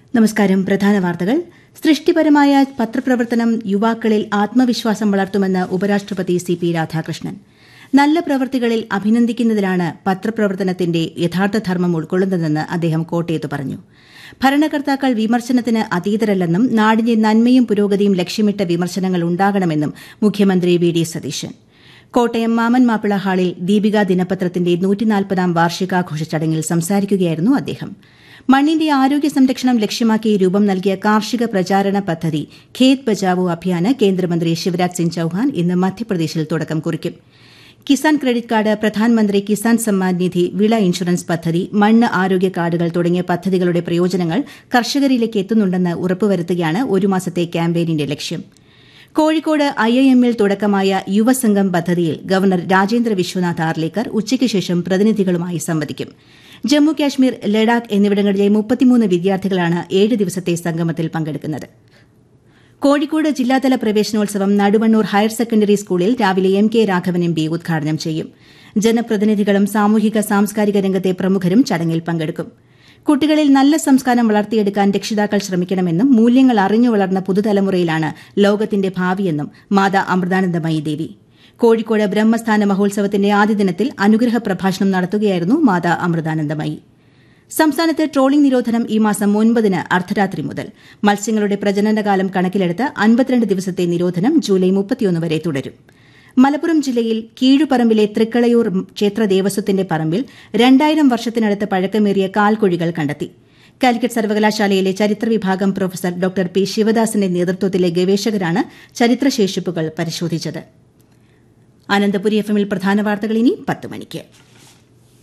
നമസ്കാരം പ്രധാന വാർത്തകൾ സൃഷ്ടിപരമായ പത്രപ്രവർത്തനം യുവാക്കളിൽ ആത്മവിശ്വാസം വളർത്തുമെന്ന് ഉപരാഷ്ട്രപതി സി പി രാധാകൃഷ്ണൻ നല്ല പ്രവൃത്തികളിൽ അഭിനന്ദിക്കുന്നതിലാണ് പത്രപ്രവർത്തനത്തിന്റെ യഥാർത്ഥ ധർമ്മം ഉൾക്കൊള്ളുന്നതെന്ന് അദ്ദേഹം കോട്ടയത്ത് പറഞ്ഞു ഭരണകർത്താക്കൾ വിമർശനത്തിന് അതീതരല്ലെന്നും നാടിന്റെ നന്മയും പുരോഗതിയും ലക്ഷ്യമിട്ട വിമർശനങ്ങൾ ഉണ്ടാകണമെന്നും മുഖ്യമന്ത്രി വി ഡി സതീശൻ കോട്ടയം മാമൻ മാപ്പിള ഹാളിൽ ദീപിക ദിനപത്രത്തിന്റെ നൂറ്റിനാൽപ്പതാം വാർഷികാഘോഷ ചടങ്ങിൽ സംസാരിക്കുകയായിരുന്നു അദ്ദേഹം മണ്ണിന്റെ ആരോഗ്യ സംരക്ഷണം ലക്ഷ്യമാക്കി രൂപം നൽകിയ കാർഷിക പ്രചാരണ പദ്ധതി ഖേത് ബച്ചാവോ അഭിയാന് കേന്ദ്രമന്ത്രി ശിവരാജ് സിംഗ് ചൌഹാൻ ഇന്ന് മധ്യപ്രദേശിൽ തുടക്കം കുറിക്കും കിസാൻ ക്രെഡിറ്റ് കാർഡ് പ്രധാനമന്ത്രി കിസാൻ സമ്മാൻ നിധി വിള ഇൻഷുറൻസ് പദ്ധതി മണ്ണ് ആരോഗ്യ കാർഡുകൾ തുടങ്ങിയ പദ്ധതികളുടെ പ്രയോജനങ്ങൾ കർഷകരിലേക്ക് എത്തുന്നുണ്ടെന്ന് ഉറപ്പുവരുത്തുകയാണ് ഒരു മാസത്തെ ക്യാമ്പയിനിന്റെ ലക്ഷ്യം കോഴിക്കോട് ഐ ഐ എമ്മിൽ തുടക്കമായ യുവസംഗം പദ്ധതിയിൽ ഗവർണർ രാജേന്ദ്ര വിശ്വനാഥ് ആർലേക്കർ ഉച്ചയ്ക്ക് ശേഷം പ്രതിനിധികളുമായി സംവദിക്കും ജമ്മു കാശ്മീർ ലഡാക്ക് എന്നിവിടങ്ങളിലെ മുപ്പത്തിമൂന്ന് വിദ്യാർത്ഥികളാണ് ഏഴ് ദിവസത്തെ സംഗമത്തിൽ പങ്കെടുക്കുന്നത് കോഴിക്കോട് ജില്ലാതല പ്രവേശനോത്സവം നടുവണ്ണൂർ ഹയർ സെക്കൻഡറി സ്കൂളിൽ രാവിലെ M K Raghavan M P ഉദ്ഘാടനം ചെയ്യും ജനപ്രതിനിധികളും സാമൂഹിക സാംസ്കാരിക രംഗത്തെ പ്രമുഖരും ചടങ്ങിൽ പങ്കെടുക്കും കുട്ടികളിൽ നല്ല സംസ്കാരം വളർത്തിയെടുക്കാൻ രക്ഷിതാക്കൾ ശ്രമിക്കണമെന്നും മൂല്യങ്ങൾ അറിഞ്ഞു വളർന്ന പുതുതലമുറയിലാണ് ലോകത്തിന്റെ ഭാവിയെന്നും മാതാ അമൃതാനന്ദമയി ദേവി കോഴിക്കോട് ബ്രഹ്മസ്ഥാന മഹോത്സവത്തിന്റെ ആദ്യ ദിനത്തിൽ അനുഗ്രഹ പ്രഭാഷണം നടത്തുകയായിരുന്നു മാതാ അമൃതാനന്ദമയി സംസ്ഥാനത്ത് ട്രോളിംഗ് നിരോധനം ഈ മാസം ഒൻപതിന് അർദ്ധരാത്രി മുതൽ മത്സ്യങ്ങളുടെ പ്രജനനകാലം കണക്കിലെടുത്ത് അൻപത്തിരണ്ട് ദിവസത്തെ നിരോധനം ജൂലൈ മുപ്പത്തിയൊന്ന് വരെ തുടരും മലപ്പുറം ജില്ലയിൽ കീഴുപറമ്പിലെ തൃക്കളയൂർ ക്ഷേത്ര ദേവസ്വത്തിന്റെ പറമ്പിൽ രണ്ടായിരം വർഷത്തിനടുത്ത് പഴക്കമേറിയ കാൽക്കുഴികൾ കണ്ടെത്തി കാലിക്കറ്റ് സർവകലാശാലയിലെ ചരിത്ര വിഭാഗം പ്രൊഫസർ ഡോക്ടർ പി ശിവദാസിന്റെ നേതൃത്വത്തിലെ ഗവേഷകരാണ് ചരിത്രശേഷിപ്പുകൾ പരിശോധിച്ചത് അനന്തപുരി എഫ് എമ്മിൽ പ്രധാന വാർത്തകൾ ഇനി പത്ത് മണിക്ക്